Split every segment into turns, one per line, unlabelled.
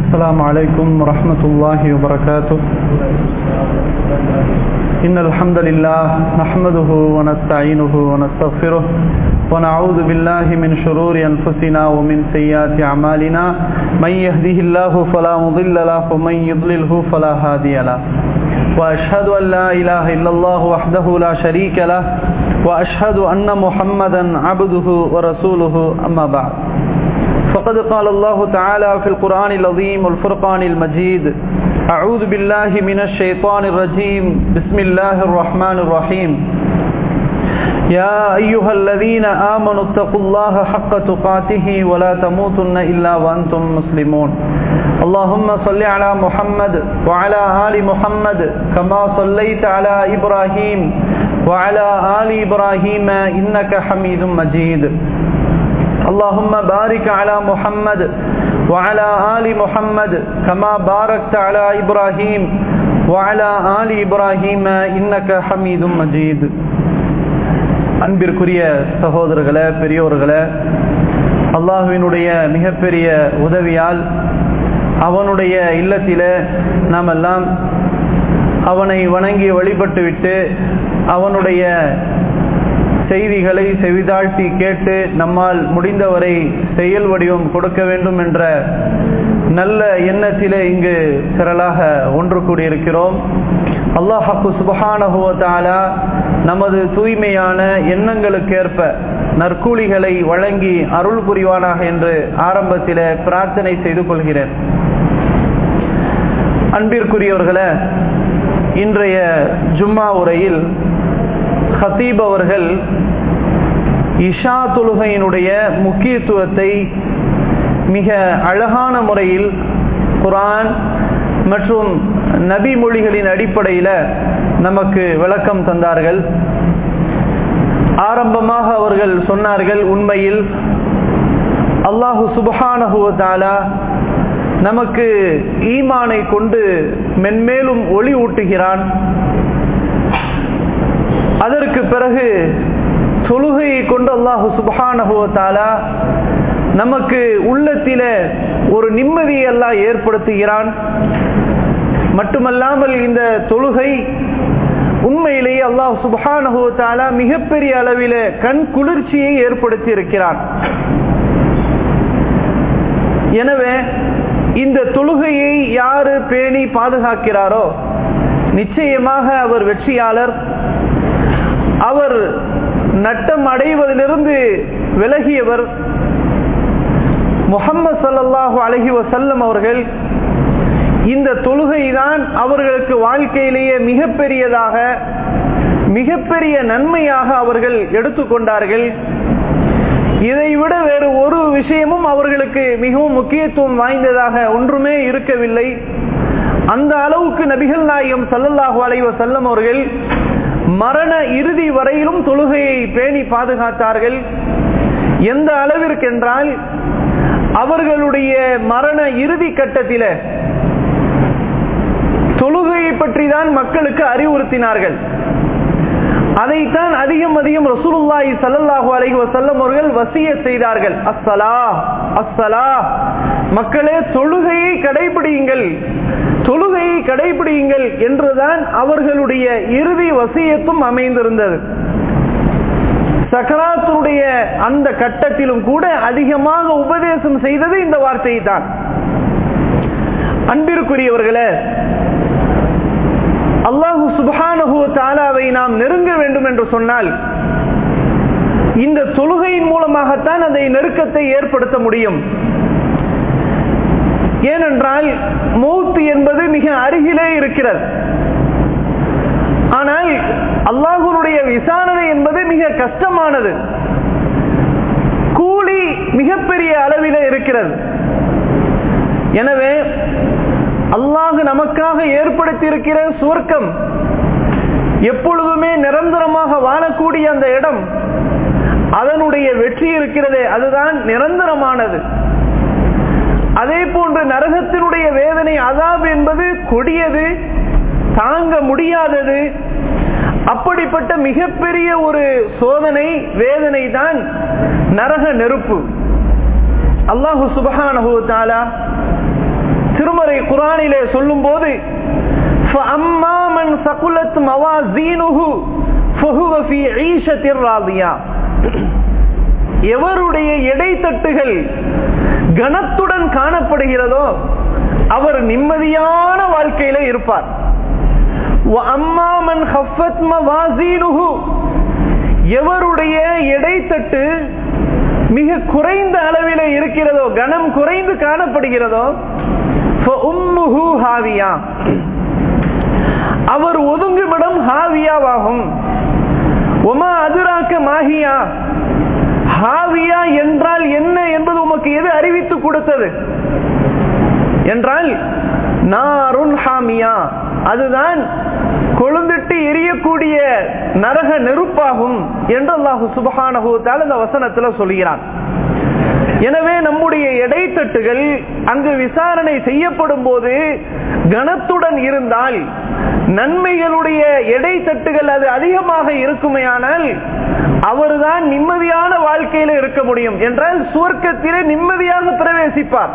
السلام عليكم ورحمة الله وبركاته إن الحمد لله نحمده ونستعينه ونستغفره ونعوذ بالله من شرور أنفسنا ومن سيئات أعمالنا من يهده الله فلا مضل له ومن يضلله فلا هادي له وأشهد أن لا إله إلا الله وحده لا شريك له وأشهد أن محمدا عبده ورسوله أما بعد فقد قال الله تعالى في القرآن العظيم والفرقان المجيد أعوذ بالله من الشيطان الرجيم بسم الله الرحمن الرحيم يا أيها الذين آمنوا اتقوا الله حق تقاته ولا تموتن إلا وأنتم مسلمون اللهم صل على محمد وعلى آل محمد كما صليت على إبراهيم وعلى آل إبراهيم إنك حميد مجيد اللهم بارك على محمد وعلى آل محمد كما باركت على إبراهيم وعلى آل إبراهيم إنك حميد مجيد அன்பிற்குரிய சகோதரர்களே பெரியோர்களே அல்லாஹுவினுடைய மிகப்பெரிய உதவியால் அவனுடைய இல்லத்திலே நாம் எல்லாம் அவனை வணங்கி வழிபட்டுவிட்டு அவனுடைய செய்திகளை செவிதாழ்த்தி கேட்டு நம்மால் முடிந்தவரை செயல் வடிவம் கொடுக்க வேண்டும் என்ற நல்ல எண்ணத்திலே இங்கு திரளாக ஒன்று கூடியிருக்கிறோம் அல்லாஹாக்கு சுபஹானஹுவத்தாலா நமது தூய்மையான எண்ணங்களுக்கேற்ப நற்கூலிகளை வழங்கி அருள் புரிவானாக என்று ஆரம்பத்தில் பிரார்த்தனை செய்து கொள்கிறேன் அன்பிற்குரியவர்களே இன்றைய ஜும்மா உரையில் ஹத்தீப் அவர்கள் இஷா தொழுகையினுடைய முக்கியத்துவத்தை மிக அழகான முறையில் குரான் மற்றும் நபி மொழிகளின் அடிப்படையில் நமக்கு விளக்கம் தந்தார்கள் ஆரம்பமாக அவர்கள் சொன்னார்கள் உண்மையில் அல்லாஹு சுபஹானஹுவதாலா நமக்கு ஈமானை கொண்டு மென்மேலும் ஒளி ஊட்டுகிறான் அதற்கு பிறகு தொழுகையை கொண்டு அல்லாஹு சுபஹானஹுவத்தாலா நமக்கு உள்ளத்தில ஒரு நிம்மதியை எல்லாம் ஏற்படுத்துகிறான் மட்டுமல்லாமல் இந்த தொழுகை உண்மையிலேயே அல்லாஹ் சுபஹானஹுவத்தாலா மிகப்பெரிய அளவில் கண் குளிர்ச்சியை ஏற்படுத்தி இருக்கிறான் எனவே இந்த தொழுகையை யாரு பேணி பாதுகாக்கிறாரோ நிச்சயமாக அவர் வெற்றியாளர் அவர் நட்டம் அடைவதிலிருந்து விலகியவர் முகம்மது சல்லாஹூ அலஹி வசல்லம் அவர்கள் இந்த தொழுகை தான் அவர்களுக்கு வாழ்க்கையிலேயே மிகப்பெரியதாக மிகப்பெரிய நன்மையாக அவர்கள் எடுத்துக்கொண்டார்கள் இதை விட வேறு ஒரு விஷயமும் அவர்களுக்கு மிகவும் முக்கியத்துவம் வாய்ந்ததாக ஒன்றுமே இருக்கவில்லை அந்த அளவுக்கு நபிகள் நாயகம் சல்லல்லாஹு அலைவ செல்லம் அவர்கள் மரண இறுதி வரையிலும் தொழுகையை பேணி பாதுகாத்தார்கள் எந்த அளவிற்கென்றால் அவர்களுடைய மரண இறுதி கட்டத்தில தொழுகையை பற்றி தான் மக்களுக்கு அறிவுறுத்தினார்கள் அதைத்தான் அதிகம் அதிகம் ரசூலுல்லாஹி சல்லல்லாஹு அலைஹி வஸல்லம் அவர்கள் வசிய செய்தார்கள் அஸ்ஸலா அஸ்ஸலா மக்களே தொழுகையை கடைபிடியுங்கள் தொழுகையை கடைபிடியுங்கள் என்றுதான் அவர்களுடைய இறுதி வசியத்தும் அமைந்திருந்தது சக்கராத்துடைய அந்த கட்டத்திலும் கூட அதிகமாக உபதேசம் செய்தது இந்த வார்த்தையை தான் அன்பிற்குரியவர்களே அல்லாஹு சுபானஹு தாலாவை நாம் நெருங்க வேண்டும் என்று சொன்னால் இந்த தொழுகையின் மூலமாகத்தான் அந்த நெருக்கத்தை ஏற்படுத்த முடியும் ஏனென்றால் மௌத்து என்பது மிக அருகிலே இருக்கிறது ஆனால் அல்லாஹுடைய விசாரணை என்பது மிக கஷ்டமானது கூலி மிகப்பெரிய அளவிலே இருக்கிறது எனவே அல்லாஹு நமக்காக ஏற்படுத்தி இருக்கிற சுவர்க்கம் எப்பொழுதுமே நிரந்தரமாக வாழக்கூடிய அந்த இடம் அதனுடைய வெற்றி இருக்கிறதே அதுதான் நிரந்தரமானது அதே போன்று நரகத்தினுடைய வேதனை அதாப் என்பது கொடியது தாங்க முடியாதது அப்படிப்பட்ட மிகப்பெரிய ஒரு சோதனை வேதனை தான் நரக நெருப்பு அல்லாஹு சுபஹானஹு தாலா குரானிலே சொல்லும் போது فَأَمَّا مَنْ ثَقُلَتْ مَوَازِينُهُ فَهُوَ فِي عِيشَةٍ رَاضِيَةٍ எவருடைய எடைத்தட்டுகள் கனத்துடன் காணப்படுகிறதோ அவர் நிம்மதியான வாழ்க்கையில இருப்பார் وَأَمَّا مَنْ خَفَّتْ مَوَازِينُهُ எவருடைய எடைத்தட்டு மிக குறைந்த அளவிலே இருக்கிறதோ கனம் குறைந்து காணப்படுகிறதோ فَأُمُّهُ ஹாவியா அவர் ஒதுங்குமிடம் ஹாவியாவாகும் ஒமா அதிராக்க மாஹியா ஹாவியா என்றால் என்ன என்பது உமக்கு எது அறிவித்து கொடுத்தது என்றால் நாருன் ஹாமியா அதுதான் கொழுந்திட்டு எரியக்கூடிய நரக நெருப்பாகும் என்று அல்லாஹு சுபஹானஹூத்தால் இந்த வசனத்துல சொல்கிறான் எனவே நம்முடைய எடைத்தட்டுகள் அங்கு விசாரணை செய்யப்படும் போது கனத்துடன் இருந்தால் நன்மைகளுடைய எடைத்தட்டுகள் அது அதிகமாக இருக்குமையானால் அவர்தான் நிம்மதியான வாழ்க்கையில இருக்க முடியும் என்றால் சுவர்க்கத்திலே நிம்மதியாக பிரவேசிப்பார்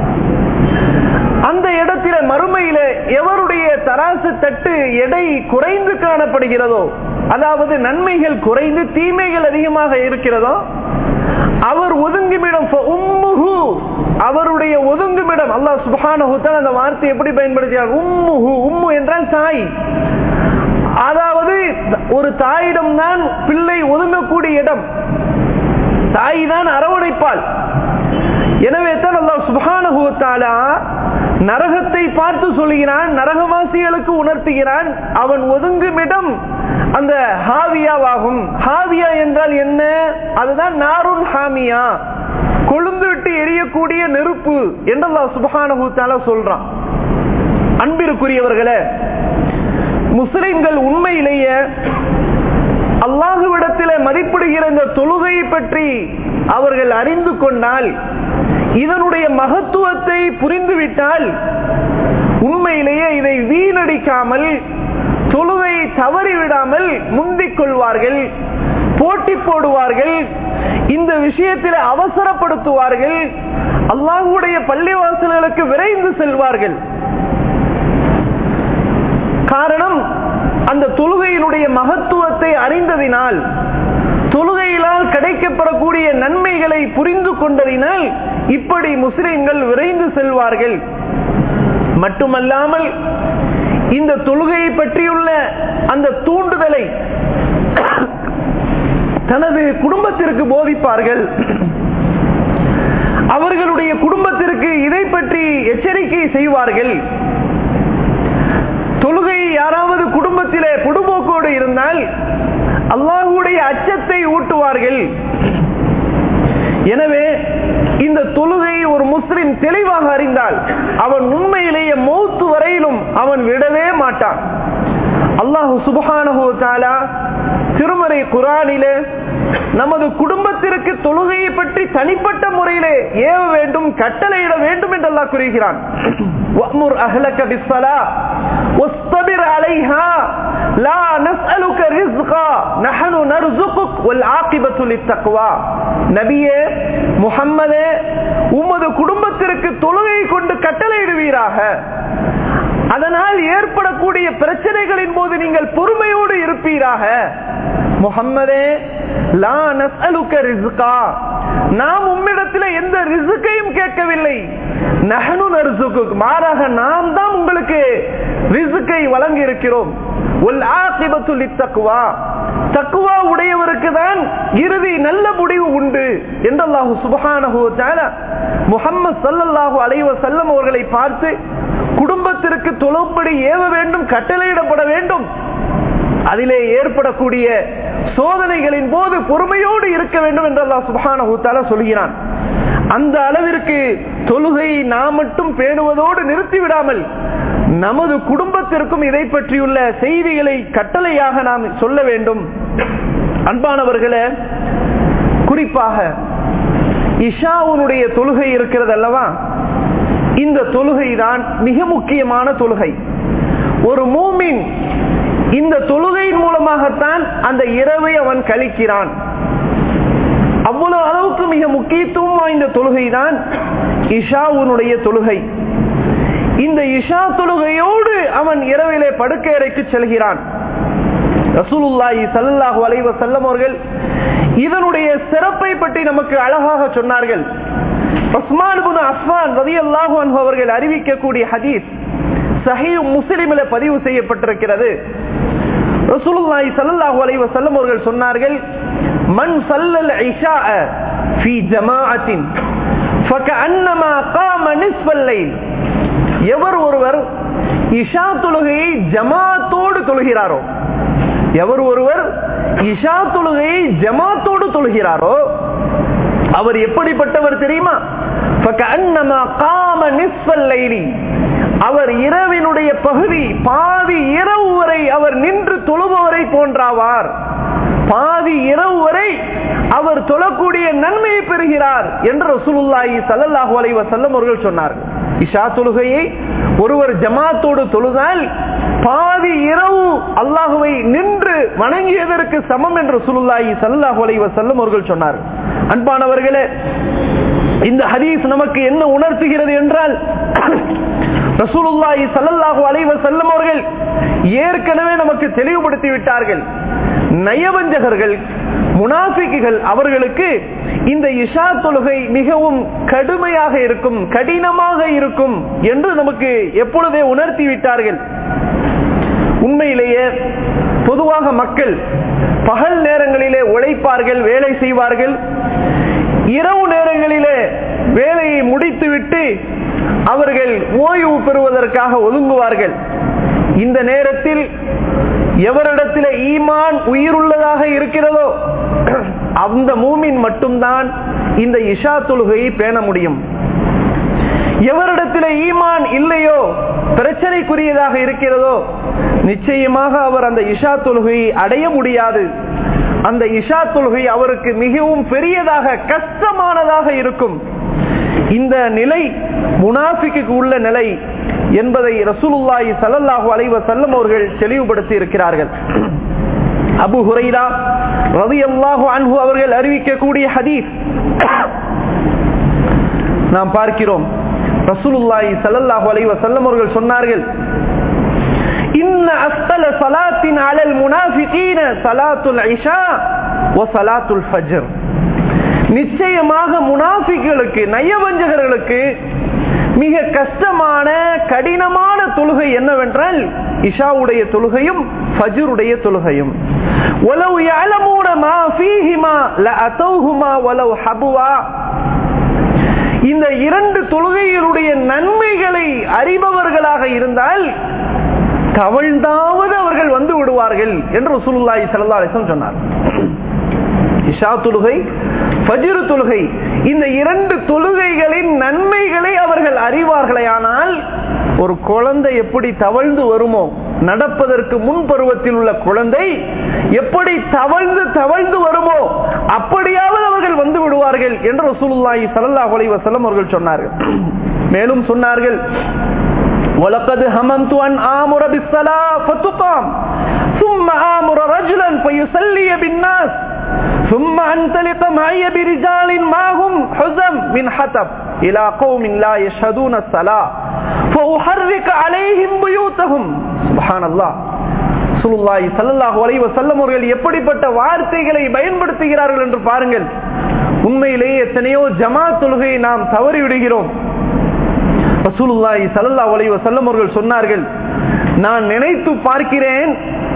அந்த இடத்தில மறுமையில எவருடைய தராசு தட்டு எடை குறைந்து காணப்படுகிறதோ அதாவது நன்மைகள் குறைந்து தீமைகள் அதிகமாக இருக்கிறதோ அவர் ஒதுங்குமிடம் அவருடைய ஒதுங்குமிடம் அல்லாஹ் சுபானஹு அந்த வார்த்தை எப்படி பயன்படுத்தினார் உம்முஹு உம்மு என்றால் தாய் அதாவது ஒரு தாயிடம் தான் பிள்ளை ஒதுங்கக்கூடிய இடம் தாய் தான் அரவணைப்பாள் எனவே தான் அல்லாஹ் சுபானஹு தாலா நரகத்தை பார்த்து சொல்கிறான் நரகவாசிகளுக்கு உணர்த்துகிறான் அவன் ஒதுங்குமிடம் அந்த ஹாவியாவாகும் ஹாவியா என்றால் என்ன அதுதான் நாருன் ஹாமியா கொழுந்து விட்டு எரியக்கூடிய நெருப்பு என்றல்லா சுபகானூத்தால சொல்றான் அன்பிற்குரியவர்களே முஸ்லிம்கள் உண்மையிலேயே அல்லாஹுவிடத்தில் மதிப்பிடுகிற இந்த தொழுகையை பற்றி அவர்கள் அறிந்து கொண்டால் இதனுடைய மகத்துவத்தை புரிந்துவிட்டால் உண்மையிலேயே இதை வீணடிக்காமல் தொழுவை தவறிவிடாமல் முந்திக் கொள்வார்கள் போட்டி போடுவார்கள் இந்த விஷயத்தில் அவசரப்படுத்துவார்கள் அல்லாஹுடைய பள்ளிவாசல்களுக்கு விரைந்து செல்வார்கள் காரணம் அந்த தொழுகையினுடைய மகத்துவத்தை அறிந்ததினால் தொழுகையினால் கிடைக்கப்பெறக்கூடிய நன்மைகளை புரிந்து கொண்டதினால் இப்படி முஸ்லிம்கள் விரைந்து செல்வார்கள் மட்டுமல்லாமல் இந்த தொழுகையை பற்றியுள்ள அந்த தூண்டுதலை தனது குடும்பத்திற்கு போதிப்பார்கள் அவர்களுடைய குடும்பத்திற்கு இதை பற்றி எச்சரிக்கை செய்வார்கள் தொழுகை யாராவது குடும்பத்திலே பொடுபோக்கோடு இருந்தால் அல்லாஹுடைய அச்சத்தை ஊட்டுவார்கள் எனவே இந்த தொழுகை ஒரு முஸ்லிம் தெளிவாக அறிந்தால் அவன் உண்மையிலேயே மௌத்து வரையிலும் அவன் விடவே மாட்டான் அல்லாஹு சுபஹானஹு தாலா திருமறை குரானிலே நமது குடும்பத்திற்கு தொழுகையை பற்றி தனிப்பட்ட முறையிலே ஏவ வேண்டும் கட்டளையிட வேண்டும் என்று அல்லாஹ் கூறுகிறான் وَأْمُرْ أَهْلَكَ بِالصَّلَاةِ وَاصْطَبِرْ عَلَيْهَا لَا نَسْأَلُكَ رِزْقًا نَحْنُ نَرْزُقُكَ وَالْعَاقِبَةُ لِلتَّقْوَى நபியே முஹம்மதே உமது குடும்பத்திற்கு தொழுகை கொண்டு கட்டளையிடுவீராக அதனால் ஏற்படக்கூடிய பிரச்சனைகளின் போது நீங்கள் பொறுமையோடு இருப்பீராக முகம்மதே லா நஸ்அலுக்க ரிஸ்கா நாம் உம்மிடத்தில் எந்த ரிசுக்கையும் கேட்கவில்லை நகனு நரிசுக்கு மாறாக நாம் தான் உங்களுக்கு ரிசுக்கை வழங்கி இருக்கிறோம் தக்குவா உடையவருக்கு தான் இறுதி நல்ல முடிவு உண்டு என்றல்லாஹு சுபஹானஹு முகம்மது சல்லல்லாஹு அலைவ செல்லம் அவர்களை பார்த்து குடும்பத்திற்கு தொழும்படி ஏவ வேண்டும் கட்டளையிடப்பட வேண்டும் அதிலே ஏற்படக்கூடிய சோதனைகளின் போது பொறுமையோடு இருக்க வேண்டும் என்று அல்லா சுபான சொல்கிறான் அந்த அளவிற்கு தொழுகையை நாம் மட்டும் பேணுவதோடு நிறுத்திவிடாமல் நமது குடும்பத்திற்கும் இதை பற்றியுள்ள செய்திகளை கட்டளையாக நாம் சொல்ல வேண்டும் அன்பானவர்களே குறிப்பாக இஷாவுனுடைய தொழுகை இருக்கிறது அல்லவா இந்த தொழுகை தான் மிக முக்கியமான தொழுகை ஒரு மூமின் இந்த தொழுகையின் மூலமாகத்தான் அந்த இரவை அவன் கழிக்கிறான் அவ்வளவு அளவுக்கு மிக முக்கியத்துவம் வாய்ந்த தொழுகை தான் இஷாவுனுடைய தொழுகை இந்த
இஷா தொழுகையோடு அவன் இரவிலே படுக்கை அறைக்கு செல்கிறான் ரசூலுல்லாஹி ஸல்லல்லாஹு அலைஹி வஸல்லம் அவர்கள் இதனுடைய சிறப்பை பற்றி நமக்கு அழகாக சொன்னார்கள் உஸ்மான் இப்னு அஃபான் ரலியல்லாஹு அன்ஹு அவர்கள் அறிவிக்கக்கூடிய ஹதீஸ் சஹீஹ் முஸ்லிமில் பதிவு செய்யப்பட்டிருக்கிறது ரசூலுல்லாஹி ஸல்லல்லாஹு அலைஹி வஸல்லம் அவர்கள் சொன்னார்கள் மன் ஸல்லல் இஷாஅ ஃபீ ஜமாஅத்தின் ஃபகஅன்னமா காம நிஸ்ஃபல் லைல் எவர் ஒருவர் இஷா தொழுகையை ஜமாத்தோடு தொழுகிறாரோ எவர் ஒருவர் இஷா தொழுகையை ஜமாத்தோடு தொழுகிறாரோ அவர் எப்படிப்பட்டவர் தெரியுமா ஃபகஅன்னமா காம நிஸ்ஃபல் லைலி அவர் இரவினுடைய பகுதி பாதி இரவு வரை அவர் நின்று தொழுபவரை போன்றாவார் பாதி இரவு வரை அவர் தொழக்கூடிய நன்மையை பெறுகிறார் என்று ரசூலுல்லாஹி ஸல்லல்லாஹு அலைஹி வஸல்லம் அவர்கள் சொன்னார்கள் இஷா தொழுகையை ஒருவர் ஜமாத்தோடு தொழுதால் பாதி இரவு அல்லாஹுவை நின்று வணங்கியதற்கு சமம் என்று ரசூலுல்லாஹி ஸல்லல்லாஹு அலைஹி வஸல்லம் அவர்கள் சொன்னார்கள் அன்பானவர்களே இந்த ஹதீஸ் நமக்கு என்ன உணர்த்துகிறது என்றால் ரசூலுல்லாஹி ஸல்லல்லாஹு அலைஹி வஸல்லம் அவர்கள் ஏற்கனவே நமக்கு தெளிவுபடுத்தி விட்டார்கள் நயவஞ்சகர்கள் முனாஃபிக்குகள் அவர்களுக்கு இந்த இஷா தொழுகை மிகவும் கடுமையாக இருக்கும் கடினமாக இருக்கும் என்று நமக்கு எப்பொழுதே உணர்த்தி விட்டார்கள் உண்மையிலேயே பொதுவாக மக்கள் பகல் நேரங்களிலே உழைப்பார்கள் வேலை செய்வார்கள் இரவு நேரங்களிலே வேலையை முடித்துவிட்டு அவர்கள் ஓய்வு பெறுவதற்காக ஒதுங்குவார்கள் இந்த நேரத்தில் எவரிடத்தில் ஈமான் உயிருள்ளதாக இருக்கிறதோ அந்த மூமின் மட்டும்தான் இந்த இஷா தொழுகையை பேண முடியும் எவரிடத்தில் ஈமான் இல்லையோ பிரச்சனைக்குரியதாக இருக்கிறதோ நிச்சயமாக அவர் அந்த இஷா தொழுகையை அடைய முடியாது அந்த இஷா தொழுகை அவருக்கு மிகவும் பெரியதாக கஷ்டமானதாக இருக்கும் இந்த நிலை முனாஃபிக்கு உள்ள நிலை என்பதை ரசூலுல்லாஹி ஸல்லல்லாஹு அலைஹி வஸல்லம் அவர்கள் தெளிவுபடுத்தி இருக்கிறார்கள் அபு ஹுரைரா ரலியல்லாஹு அன்ஹு அவர்கள் அறிவிக்கக்கூடிய ஹதீஸ் நாம் பார்க்கிறோம் ரசூலுல்லாஹி ஸல்லல்லாஹு அலைஹி வஸல்லம் அவர்கள் சொன்னார்கள் இன்ன அஸ்தல ஸலாத்தின் அலல் முனாஃபிகீன ஸலாத்துல் இஷா வ ஸலாத்துல் ஃபஜ்ர் நிச்சயமாக முனாஃபிகளுக்கு நயவஞ்சகர்களுக்கு மிக கஷ்டமான கடினமான தொழுகை என்னவென்றால் இஷாவுடைய தொழுகையும் ஃபஜ்ருடைய தொழுகையும் وَلَوْ يَعْلَمُونَ مَا فِيهِمَا لَأَتَوْهُمَا وَلَوْ حَبُوَا இந்த இரண்டு தொழுகைகளுடைய நன்மைகளை அறிபவர்களாக இருந்தால் தவழ்ந்தாவது அவர்கள் வந்து விடுவார்கள் என்று ரசூலுல்லாஹி ஸல்லல்லாஹு அலைஹி வஸல்லம் சொன்னார் இஷா தொழுகை ஃபஜ்ரு தொழுகை இந்த இரண்டு தொழுகைகளின் நன்மைகளை அவர்கள் அறிவார்களே ஆனால் ஒரு குழந்தை எப்படி தவழ்ந்து வருமோ நடப்பதற்கு முன் பருவத்தில் உள்ள குழந்தை எப்படி தவழ்ந்து தவழ்ந்து வருமோ அப்படியாவது அவர்கள் வந்து விடுவார்கள் என்று ரசூலுல்லாஹி ஸல்லல்லாஹு அலைஹி வஸல்லம் அவர்கள் சொன்னார்கள் மேலும் சொன்னார்கள் وَلَقَدْ هَمَمْتُ أَنْ آمُرَ بِالصَّلَاةِ فَتُقَامَ ثُمَّ آمُرَ رَجُلًا فَيُصَلِّيَ بِالنَّاسِ ثم انطلق معي برجال معهم حزم من حطب الى قوم لا يشهدون الصلاه فاحرق عليهم بيوتهم سبحان الله சுல்லாஹி சல்லாஹு அலைஹி வஸல்லம் அவர்கள் எப்படிப்பட்ட வார்த்தைகளை பயன்படுத்துகிறார்கள் என்று பாருங்கள் உண்மையிலேயே எத்தனையோ ஜமா தொழுகையை நாம் தவறி விடுகிறோம் ரசூலுல்லாஹி ஸல்லல்லாஹு அலைஹி வஸல்லம் அவர்கள் சொன்னார்கள் நான் நினைத்து பார்க்கிறேன்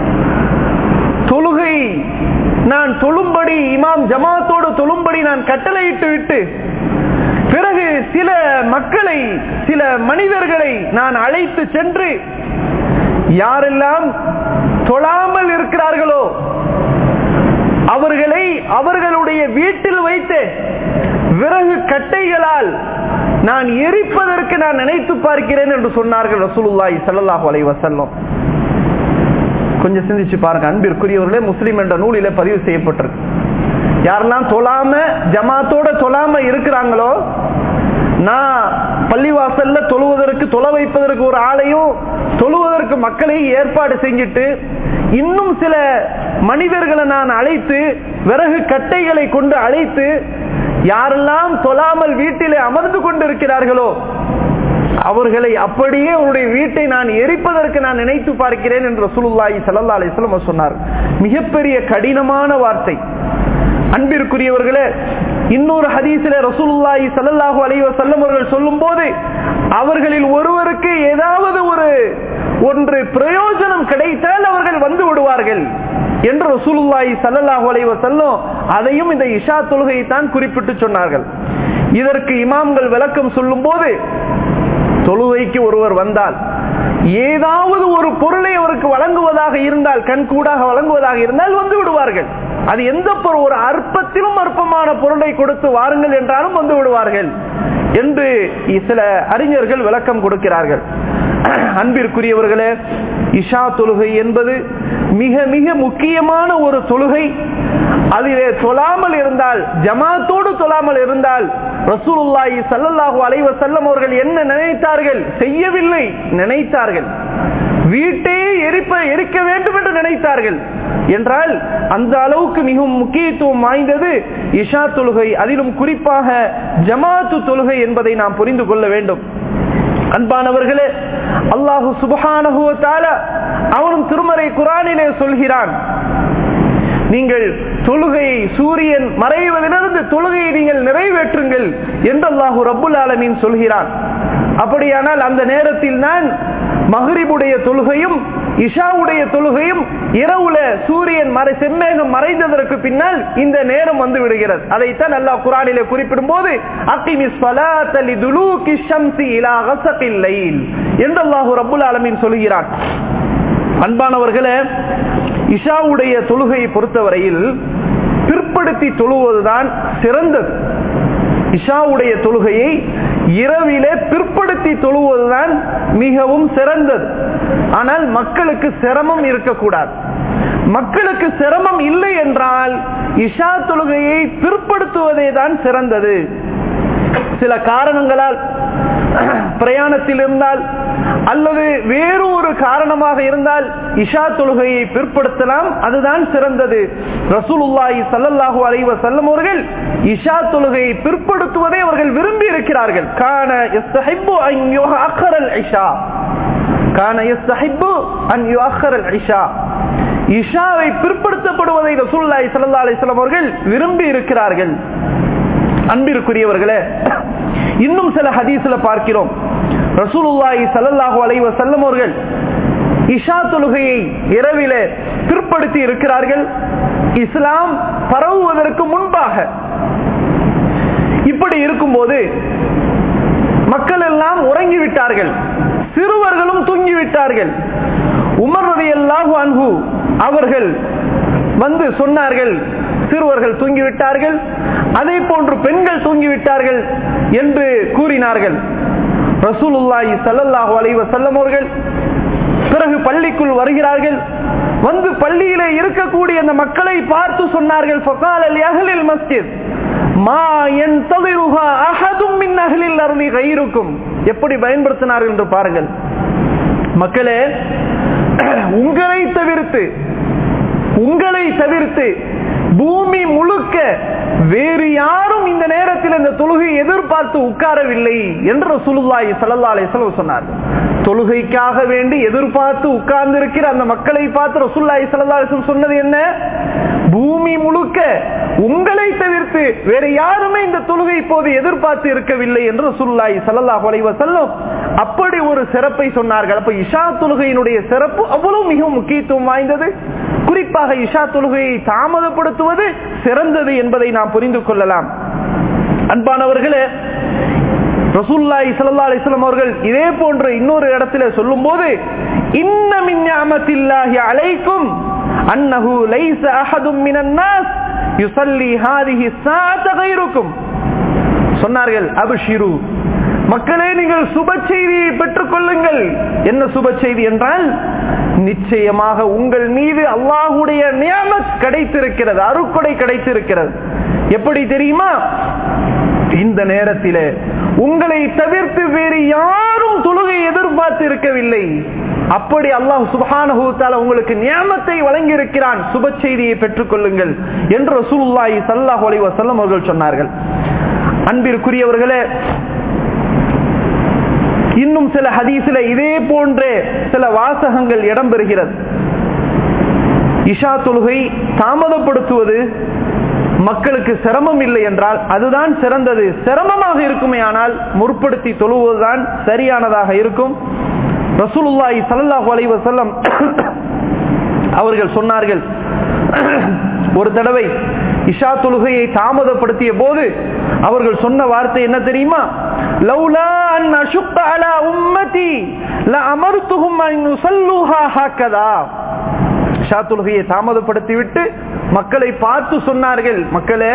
தொழுகை நான் தொழும்படி இமாம் ஜமாத்தோடு தொழும்படி நான் கட்டளையிட்டு விட்டு பிறகு சில மக்களை சில மனிதர்களை நான் அழைத்து சென்று யாரெல்லாம் தொழாமல் இருக்கிறார்களோ அவர்களை அவர்களுடைய வீட்டில் வைத்து விறகு கட்டைகளால் நான் எரிப்பதற்கு நான் நினைத்து பார்க்கிறேன் என்று சொன்னார்கள் ரசூலுல்லாஹி ஸல்லல்லாஹு அலைஹி வஸல்லம் கொஞ்சம் சிந்திச்சு பாருங்க அன்பிற்குரியவர்களே முஸ்லீம் என்ற நூலில பதிவு செய்யப்பட்டிருக்கு யாரெல்லாம் தொழாம ஜமாத்தோட தொழாம இருக்கிறாங்களோ நான் பள்ளிவாசல்ல தொழுவதற்கு தொழ வைப்பதற்கு ஒரு ஆளையும் தொழுவதற்கு மக்களையும் ஏற்பாடு செஞ்சுட்டு இன்னும் சில மனிதர்களை நான் அழைத்து விறகு கட்டைகளை கொண்டு அழைத்து யாரெல்லாம் தொழாமல் வீட்டிலே அமர்ந்து கொண்டிருக்கிறார்களோ அவர்களை அப்படியே அவருடைய வீட்டை நான் எரிப்பதற்கு நான் நினைத்து பார்க்கிறேன் என்று ரசூலுல்லாஹி ஸல்லல்லாஹு அலைஹி வஸல்லம் சொன்னார் மிகப்பெரிய கடினமான வார்த்தை அன்பிற்குரியவர்களே இன்னொரு ஹதீஸில ரசூலுல்லாஹி ஸல்லல்லாஹு அலைஹி வஸல்லம் அவர்கள் சொல்லும்போது அவர்களில் ஒருவருக்கு ஏதாவது ஒரு ஒன்று பிரயோஜனம் கிடைத்தால் அவர்கள் வந்து விடுவார்கள் என்று ரசூலுல்லாஹி ஸல்லல்லாஹு அலைஹி வஸல்லம் அதையும் இந்த இஷா தொழுகையை தான் குறிப்பிட்டு சொன்னார்கள் இதற்கு இமாம்கள் விளக்கம் சொல்லும்போது தொழுகைக்கு ஒருவர் வந்தால் ஏதாவது ஒரு பொருளை அவருக்கு வழங்குவதாக இருந்தால் கண்கூடாக வழங்குவதாக இருந்தால் வந்து விடுவார்கள் அது எந்த பொருள் ஒரு அற்பத்திலும் அற்பமான பொருளை கொடுத்து வாருங்கள் என்றாலும் வந்து விடுவார்கள் என்று சில அறிஞர்கள் விளக்கம் கொடுக்கிறார்கள் அன்பிற்குரியவர்களே இஷா தொழுகை என்பது மிக மிக முக்கியமான ஒரு தொழுகை அதிலே தொழாமல் இருந்தால் ஜமாத்தோடு தொழாமல் இருந்தால் ரசூலுல்லாஹி ஸல்லல்லாஹு அலைஹி வஸல்லம் அவர்கள் என்ன நினைத்தார்கள் செய்யவில்லை நினைத்தார்கள் வீட்டையே எரிப்ப எரிக்க வேண்டும் என்று நினைத்தார்கள் என்றால் அந்த அளவுக்கு மிகவும் முக்கியத்துவம் வாய்ந்தது இஷா தொழுகை அதிலும் குறிப்பாக ஜமாத்து தொழுகை என்பதை நாம் புரிந்து கொள்ள வேண்டும் அன்பானவர்களே அல்லாஹு சுபஹானஹு அவனும் திருமறை குரானிலே சொல்கிறான் நீங்கள் தொழுகையை சூரியன் மறைவதிலிருந்து தொழுகையை நீங்கள் நிறைவேற்றுங்கள் என்று அல்லாஹு ரப்புல் ஆலமீன் சொல்கிறான் அப்படியானால் அந்த நேரத்தில் நான் மஹரிபுடைய தொழுகையும் இஷாவுடைய தொழுகையும் இரவுல சூரியன் மறை செம்மேகம் மறைந்ததற்கு பின்னால் இந்த நேரம் வந்து விடுகிறது அதைத்தான் அல்லாஹ் குரானிலே குறிப்பிடும் போது என்று அல்லாஹு ரப்புல் ஆலமீன் சொல்கிறான் அன்பானவர்களே இஷாவுடைய தொழுகையை பொறுத்தவரையில் பிற்படுத்தி தொழுவதுதான் சிறந்தது இஷாவுடைய தொழுகையை இரவிலே பிற்படுத்தி தொழுவதுதான் மிகவும் சிறந்தது ஆனால் மக்களுக்கு சிரமம் இருக்கக்கூடாது மக்களுக்கு சிரமம் இல்லை என்றால் இஷா தொழுகையை பிற்படுத்துவதே தான் சிறந்தது சில காரணங்களால் பிரயாணத்தில் இருந்தால் அல்லது வேறு ஒரு காரணமாக இருந்தால் இஷா தொழுகையை பிற்படுத்தலாம் அதுதான் சிறந்தது ரசூலுல்லாஹி ஸல்லல்லாஹு அலைஹி வஸல்லம் அவர்கள் இஷா தொழுகையை பிற்படுத்துவதை அவர்கள் விரும்பி இருக்கிறார்கள் கான யஸ்தஹிப்பு அன் யுஅக்கரல் இஷா கான யஸ்தஹிப்பு அன் யுஅக்கரல் இஷா இஷாவை பிற்படுத்தப்படுவதை ரசூலுல்லாஹி ஸல்லல்லாஹு அலைஹி வஸல்லம் அவர்கள் விரும்பி இருக்கிறார்கள் அன்பிற்குரியவர்களே இன்னும் சில ஹதீஸ்ல பார்க்கிறோம் ரசூலுல்லாஹி ஸல்லல்லாஹு அலைஹி வஸல்லம் அவர்கள் இஷா தொழுகையை இரவிலே பிற்படுத்தி இருக்கிறார்கள் இஸ்லாம் பரவுவதற்கு முன்பாக இப்படி இருக்கும்போது மக்கள் எல்லாம் உறங்கிவிட்டார்கள் சிறுவர்களும் தூங்கிவிட்டார்கள் உமர் ரலியல்லாஹு அன்ஹு அவர்கள் வந்து சொன்னார்கள் சிறுவர்கள் தூங்கிவிட்டார்கள் அதே போன்று பெண்கள் தூங்கிவிட்டார்கள் என்று கூறினார்கள் ரசூலுல்லாஹி ஸல்லல்லாஹு அலைஹி வஸல்லம் அவர்கள் பிறகு பள்ளிக்குள் வருகிறார்கள் வந்து பள்ளியிலே இருக்கக்கூடிய அந்த மக்களை பார்த்து சொன்னார்கள் ஃபகால் அல் அஹ்லில் மஸ்ஜித் மா யன்ததிருஹா அஹதும் மின் அஹ்லில் அர்லி கைருக்கும் எப்படி பயன்படுத்தினார்கள் என்று பாருங்கள் மக்களே உங்களை தவிர்த்து உங்களை தவிர்த்து பூமி முழுக்க வேறு யாரும் இந்த நேரத்தில் இந்த தொழுகை எதிர்பார்த்து உட்காரவில்லை என்று சுலுல்லாய் சல்லா அலிஸ்லம் சொன்னார் தொழுகைக்காக வேண்டி எதிர்பார்த்து உட்கார்ந்து இருக்கிற அந்த மக்களை பார்த்து ரசுல்லாய் சல்லா அலிஸ்லம் சொன்னது என்ன பூமி முழுக்க உங்களை தவிர்த்து வேற யாருமே இந்த தொழுகை இப்போது எதிர்பார்த்து இருக்கவில்லை என்று ரசூல்லாய் சல்லாஹ் அலைவசல்லம் அப்படி ஒரு சிறப்பை சொன்னார்கள் அப்ப இஷா தொழுகையினுடைய சிறப்பு அவ்வளவு மிகவும் முக்கியத்துவம் வாய்ந்தது குறிப்பாக இஷா தொழுகையை தாமதப்படுத்துவது சிறந்தது என்பதை நாம் புரிந்து கொள்ளலாம் அன்பானவர்களே ரசூல்லாய் சல்லா அலிஸ்லாம் அவர்கள் இதே போன்ற இன்னொரு இடத்துல சொல்லும் போது இன்னமின்யாமத்தில்லாஹி அலைக்கும் அன்னஹு லைஸ அஹதும் மினன் நாஸ் யுஸல்லி ஹாதிஹி ஸாஅத கைருக்கும் சொன்னார்கள் அபஷிரு மக்களே நீங்கள் சுப செய்தியை பெற்றுக் கொள்ளுங்கள் என்ன சுப செய்தி என்றால் நிச்சயமாக உங்கள் மீது அல்லாஹுடைய நியமத் கிடைத்திருக்கிறது அருக்கொடை கிடைத்திருக்கிறது எப்படி தெரியுமா இந்த நேரத்திலே உங்களை தவிர்த்து வேறு யாரும் தொழுகை எதிர்பார்த்து இருக்கவில்லை அப்படி அல்லாஹ் சுபானஹூத்தால உங்களுக்கு நியமத்தை வழங்கி இருக்கிறான் சுப செய்தியை பெற்றுக் கொள்ளுங்கள் என்று ரசூல்லாஹி சல்லாஹ் அலி வசல்லம் அவர்கள் சொன்னார்கள் அன்பிற்குரியவர்களே இன்னும் சில ஹதீஸில் இதே போன்ற சில வாசகங்கள் இடம்பெறுகிறது இஷா தொழுகை தாமதப்படுத்துவது மக்களுக்கு சிரமம் இல்லை என்றால் அதுதான் சிறந்தது சிரமமாக இருக்குமே ஆனால் முற்படுத்தி தொழுவதுதான் சரியானதாக இருக்கும் ரசூலுல்லாஹி ஸல்லல்லாஹு அலைஹி வஸல்லம் அவர்கள் சொன்னார்கள் ஒரு தடவை இஷா தொழுகையை தாமதப்படுத்திய போது அவர்கள் சொன்ன வார்த்தை என்ன தெரியுமா லௌலா அன் அஷுக்க அலா உம்மதி ல அமர்த்துஹும் அன் யுஸல்லுஹா ஹக்கதா இஷா தொழுகையை தாமதப்படுத்தி விட்டு மக்களை பார்த்து சொன்னார்கள் மக்களே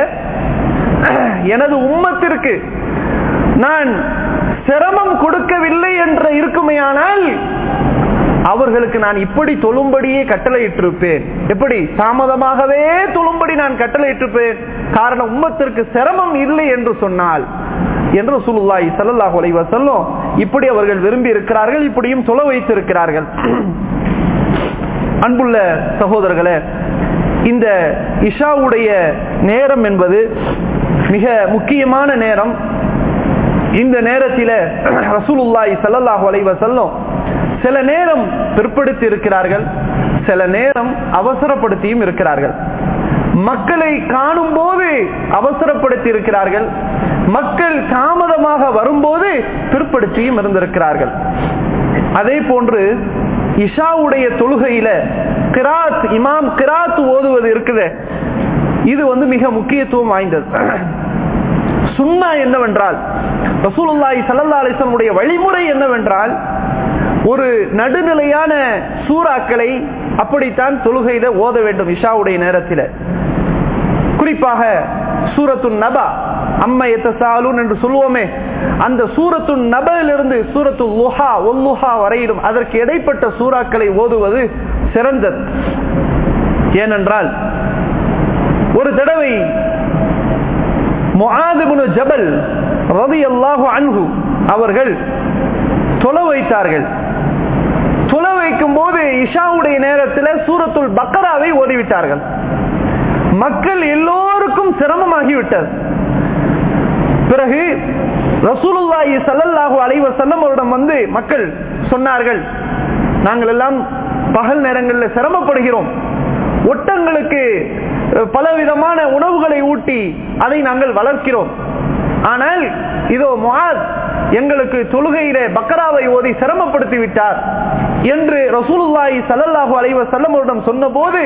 எனது உம்மத்திற்கு நான் சிரமம் கொடுக்கவில்லை என்ற இருக்குமையானால் அவர்களுக்கு நான் இப்படி தொழும்படியே கட்டளையிட்டிருப்பேன் எப்படி தாமதமாகவே தொழும்படி நான் கட்டளையிட்டிருப்பேன் காரணம் உம்மத்திற்கு சிரமம் இல்லை என்று சொன்னால் என்று சுல்லாய் சல்லாஹ் அலைவ சொல்லும் இப்படி அவர்கள் விரும்பி இருக்கிறார்கள் இப்படியும் தொலை வைத்திருக்கிறார்கள் அன்புள்ள சகோதரர்களே இந்த இஷாவுடைய நேரம் என்பது மிக முக்கியமான நேரம் இந்த நேரத்தில் ரசூலுல்லாய் சல்லல்லாஹு அலைவ செல்லும் சில நேரம் பிற்படுத்தி இருக்கிறார்கள் சில நேரம் அவசரப்படுத்தியும் இருக்கிறார்கள் மக்களை காணும் போது அவசரப்படுத்தி இருக்கிறார்கள் மக்கள் தாமதமாக வரும்போது பிற்படுத்தியும் இருந்திருக்கிறார்கள் அதே போன்று இஷாவுடைய தொழுகையில கிராத் இமாம் கிராத் ஓதுவது இருக்குது இது வந்து மிக முக்கியத்துவம் வாய்ந்தது சுண்ணா என்னவென்றால் ரசூலுல்லாஹி சல்லா அலிசனுடைய வழிமுறை என்னவென்றால் ஒரு நடுநிலையான சூறாக்களை அப்படித்தான் தொழுகையில ஓத வேண்டும் இஷாவுடைய நேரத்தில் குறிப்பாக சூரத்து நபா அம்மை எத்தசாலூன் என்று சொல்லுவோமே அந்த சூரத்து நபலிருந்து சூரத்து லுஹா ஒல்லுஹா வரையிலும் அதற்கு இடைப்பட்ட சூறாக்களை ஓதுவது சிறந்தது ஏனென்றால் ஒரு தடவை முஆதுபுனு ஜபல் ரவி அல்லாஹு அன்ஹு அவர்கள் தொலை வைத்தார்கள் தொலை வைக்கும் போது இஷாவுடைய நேரத்தில் சூரத்துல் பக்கராவை ஓதிவிட்டார்கள் மக்கள் எல்லோருக்கும் சிரமமாகிவிட்டது பிறகு ரசூலுல்லாஹி சல்லல்லாஹு அலைவ செல்லமரிடம் வந்து மக்கள் சொன்னார்கள் நாங்கள் எல்லாம் பகல் நேரங்களில் சிரமப்படுகிறோம் ஒட்டங்களுக்கு பலவிதமான உணவுகளை ஊட்டி அதை நாங்கள் வளர்க்கிறோம் ஆனால் இதோ முகாத் எங்களுக்கு தொழுகையில பக்கராவை ஓதி சிரமப்படுத்தி விட்டார் என்று ரசூலுல்லாஹி சல்லல்லாஹு அலைவ செல்லமரிடம் சொன்ன போது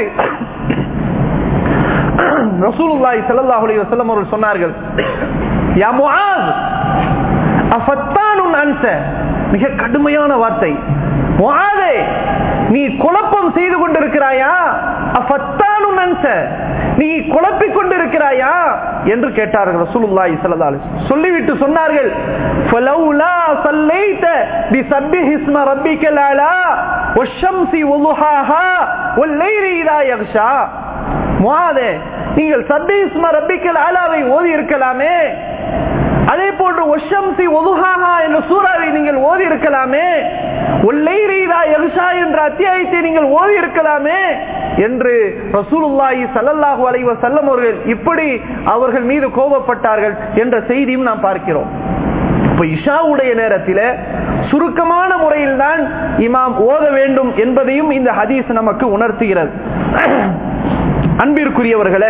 ரசூலுல்லாஹி ஸல்லல்லாஹு அலைஹி வஸல்லம் அவர்கள் சொன்னார்கள் யா முஆஸ் அஃபத்தானுன் அன்ஸ மிக கடுமையான வார்த்தை முஆதே நீ குழப்பம் செய்து கொண்டிருக்கிறாயா அஃபத்தானுன் அன்ஸ நீ குழப்பிக் கொண்டிருக்கிறாயா என்று கேட்டார்கள் ரசூலுல்லாஹி ஸல்லல்லாஹு அலைஹி வஸல்லம் சொல்லிவிட்டு சொன்னார்கள் ஃபலௌலா ஸல்லைத பிஸப்பிஹ் இஸ்ம ரப்பிக்கல் அலா வஷ்ஷம்ஸி வதுஹாஹா வல்லைலி இதா யக்ஷா முஆதே நீங்கள் சத்தீஸ்ம ரப்பிக்கல் ஆலாவை ஓதி இருக்கலாமே அதே போன்று ஒஷம்சி ஒதுஹாஹா என்ற சூறாவை நீங்கள் ஓதி இருக்கலாமே ஒல்லை ரீதா எல்ஷா என்ற அத்தியாயத்தை நீங்கள் ஓதி இருக்கலாமே என்று ரசூலுல்லாஹி சல்லல்லாஹு அலைஹி வஸல்லம் அவர்கள் இப்படி அவர்கள் மீது கோபப்பட்டார்கள் என்ற செய்தியும் நாம் பார்க்கிறோம் இப்ப இஷாவுடைய நேரத்தில் சுருக்கமான முறையில் தான் இமாம் ஓத வேண்டும் என்பதையும் இந்த ஹதீஸ் நமக்கு உணர்த்துகிறது அன்பிற்குரியவர்களே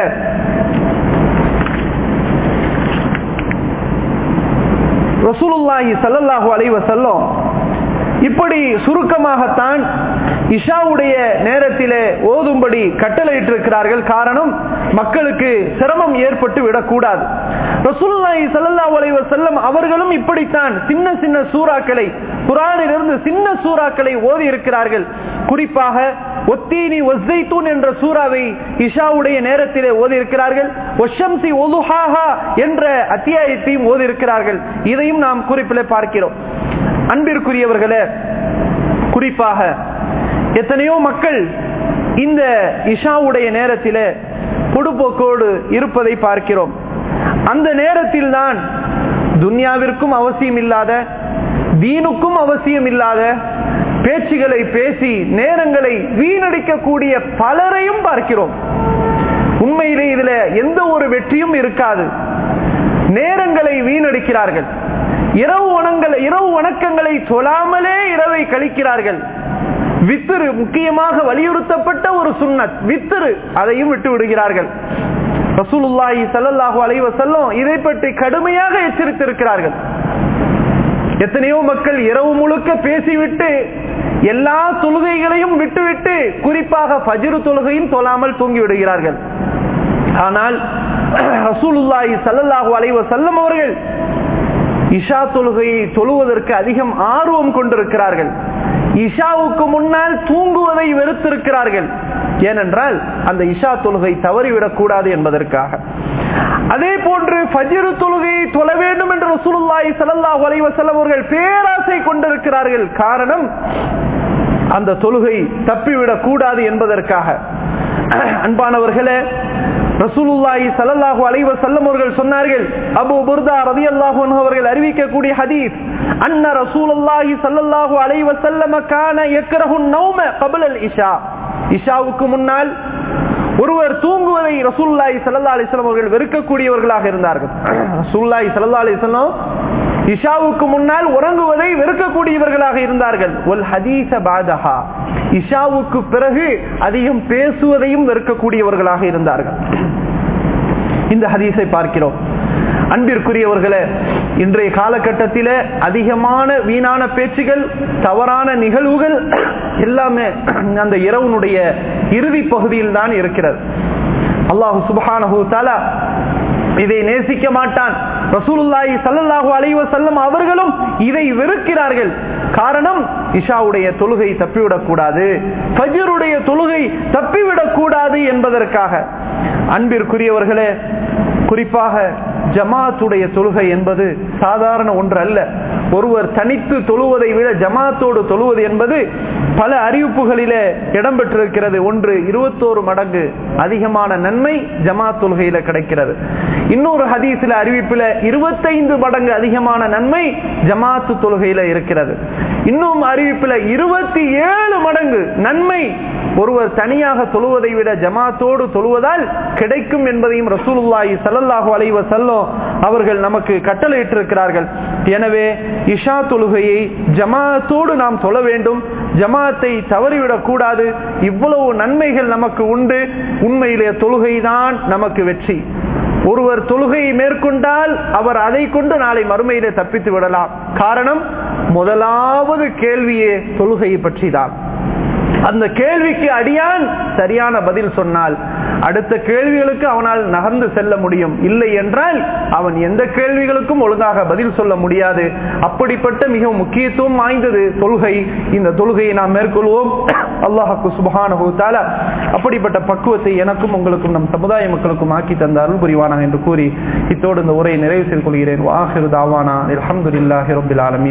ரசூலுல்லாஹி சல்லல்லாஹு அலைவ செல்லும் இப்படி சுருக்கமாகத்தான் இஷாவுடைய நேரத்திலே ஓதும்படி கட்டளையிட்டிருக்கிறார்கள் காரணம் மக்களுக்கு சிரமம் ஏற்பட்டு விடக்கூடாது ரசூலுல்லாஹி ஸல்லல்லாஹு அலைஹி வஸல்லம் அவர்களும் இப்படித்தான் சின்ன சின்ன சூறாக்களை குர்ஆனிலிருந்து சின்ன சூறாக்களை ஓதி இருக்கிறார்கள் குறிப்பாக ஒத்தீனி ஒஸ்ஸைத்தூன் என்ற சூறாவை இஷாவுடைய நேரத்திலே ஓதி இருக்கிறார்கள் ஒஷம்சி ஒலுஹாஹா என்ற அத்தியாயத்தையும் ஓதி இருக்கிறார்கள் இதையும் நாம் குறிப்பிலே பார்க்கிறோம் அன்பிற்குரியவர்களே குறிப்பாக எத்தனையோ மக்கள் இந்த இஷாவுடைய நேரத்தில் பொடுபோக்கோடு இருப்பதை பார்க்கிறோம் அந்த நேரத்தில் தான் துன்யாவிற்கும் அவசியம் இல்லாத தீனுக்கும் அவசியம் இல்லாத பேச்சுகளை பேசி நேரங்களை வீணடிக்கக்கூடிய பலரையும் பார்க்கிறோம் உண்மையிலே இதுல எந்த ஒரு வெற்றியும் இருக்காது நேரங்களை வீணடிக்கிறார்கள் இரவு வணங்களை இரவு வணக்கங்களை தொழாமலே இரவை கழிக்கிறார்கள் வித்திரு முக்கியமாக வலியுறுத்தப்பட்ட ஒரு சுன்னத் வித்திரு அதையும் விட்டு விடுகிறார்கள் ரசூலுல்லாஹி ஸல்லல்லாஹு அலைஹி வஸல்லம் இதை பற்றி கடுமையாக எச்சரித்திருக்கிறார்கள் எத்தனையோ மக்கள் இரவு முழுக்க பேசிவிட்டு எல்லா தொழுகைகளையும் விட்டுவிட்டு குறிப்பாக ஃபஜ்ரு தொழுகையும் தொழாமல் தூங்கி விடுகிறார்கள் ஆனால் ரசூலுல்லாஹி ஸல்லல்லாஹு அலைஹி வஸல்லம் அவர்கள் இஷா தொழுகையை தொழுவதற்கு அதிகம் ஆர்வம் கொண்டிருக்கிறார்கள் இஷாவுக்கு முன்னால் தூங்குவதை வெறுத்திருக்கிறார்கள் ஏனென்றால் அந்த இஷா தொழுகை தவறிவிடக் கூடாது என்பதற்காக அதே போன்று ஃபஜ்ரு தொழுகையை தொழ வேண்டும் என்று ரசூலுல்லாஹி ஸல்லல்லாஹு அலைஹி வஸல்லம் அவர்கள் பேராசை கொண்டிருக்கிறார்கள் காரணம் அந்த தொழுகை தப்பிவிடக் கூடாது என்பதற்காக அன்பானவர்களே ரசூலுல்லாஹி ஸல்லல்லாஹு அலைஹி வஸல்லம் அவர்கள் சொன்னார்கள் அபூ புர்தா ரலியல்லாஹு அன்ஹு அவர்கள் அறிவிக்கக்கூடிய ஹதீஸ் அன்ன ரசூலுல்லாஹி ஸல்லல்லாஹு அலைஹி வஸல்லம் கான யக்ரஹு நௌம قبل இஷா இஷாவுக்கு முன்னால் ஒருவர் தூங்குவதை ரசூலுல்லாஹி ஸல்லல்லாஹு அலைஹி வஸல்லம் அவர்கள் வெறுக்கக்கூடியவர்களாக இருந்தார்கள் ரசூலுல்லாஹி ஸல்லல்லாஹு அலைஹி வஸல்லம் இஷாவுக்கு முன்னால் உறங்குவதை வெறுக்கக்கூடியவர்களாக இருந்தார்கள் ஒல் ஹதீச பாதஹா இஷாவுக்கு பிறகு அதிகம் பேசுவதையும் வெறுக்கக்கூடியவர்களாக இருந்தார்கள் இந்த ஹதீஸை பார்க்கிறோம் அன்பிற்குரியவர்களே இன்றைய காலகட்டத்தில அதிகமான வீணான பேச்சுகள் தவறான நிகழ்வுகள் எல்லாமே அந்த இரவுனுடைய இறுதி பகுதியில் தான் இருக்கிறது அல்லாஹு சுபஹானஹு தாலா இதை நேசிக்க மாட்டான் ரசூலுல்லாஹி ஸல்லல்லாஹு அலைஹி வஸல்லம் அவர்களும் இதை வெறுக்கிறார்கள் காரணம் இஷாவுடைய தொழுகை தப்பிவிடக் கூடாது ஃபஜ்ருடைய தொழுகை தப்பிவிடக் கூடாது என்பதற்காக அன்பிற்குரியவர்களே குறிப்பாக ஜமாத்துடைய தொழுகை என்பது சாதாரண ஒன்று அல்ல ஒருவர் தனித்து தொழுவதை விட ஜமாத்தோடு தொழுவது என்பது பல அறிவிப்புகளிலே இடம்பெற்றிருக்கிறது ஒன்று இருபத்தோரு மடங்கு அதிகமான நன்மை ஜமாத் தொழுகையில கிடைக்கிறது இன்னொரு ஹதீசில அறிவிப்புல இருபத்தைந்து மடங்கு அதிகமான நன்மை ஜமாத்து தொழுகையில இருக்கிறது இன்னும் அறிவிப்புல இருபத்தி ஏழு மடங்கு நன்மை ஒருவர் தனியாக தொழுவதை விட ஜமாத்தோடு தொழுவதால் கிடைக்கும் என்பதையும் ரசூலுல்லாஹி ஸல்லல்லாஹு அலைஹி வஸல்லம் அவர்கள் நமக்கு கட்டளையிட்டிருக்கிறார்கள் எனவே இஷா தொழுகையை ஜமாத்தோடு நாம் தொழ வேண்டும் ஜமாத்தை தவறிவிடக் கூடாது இவ்வளவு நன்மைகள் நமக்கு உண்டு உண்மையிலே தொழுகைதான் நமக்கு வெற்றி ஒருவர் தொழுகையை மேற்கொண்டால் அவர் அதை கொண்டு நாளை மறுமையிலே தப்பித்து விடலாம் காரணம் முதலாவது கேள்வியே தொழுகையை பற்றி தான் அந்த கேள்விக்கு அடியான் சரியான பதில் சொன்னால் அடுத்த கேள்விகளுக்கு அவனால் நகர்ந்து செல்ல முடியும் இல்லை என்றால் அவன் எந்த கேள்விகளுக்கும் ஒழுங்காக பதில் சொல்ல முடியாது அப்படிப்பட்ட மிக முக்கியத்துவம் வாய்ந்தது தொழுகை இந்த தொழுகையை நாம் மேற்கொள்வோம் அல்லாஹாக்கு சுபஹானஹு தாலா அப்படிப்பட்ட பக்குவத்தை எனக்கும் உங்களுக்கும் நம் சமுதாய மக்களுக்கும் ஆக்கி தந்த அருள் புரிவானா என்று கூறி இத்தோடு இந்த உரையை நிறைவு செய்து கொள்கிறேன் வாஹிரு தாவானா அலமதுல்லாஹி ரபில் ஆலமீன்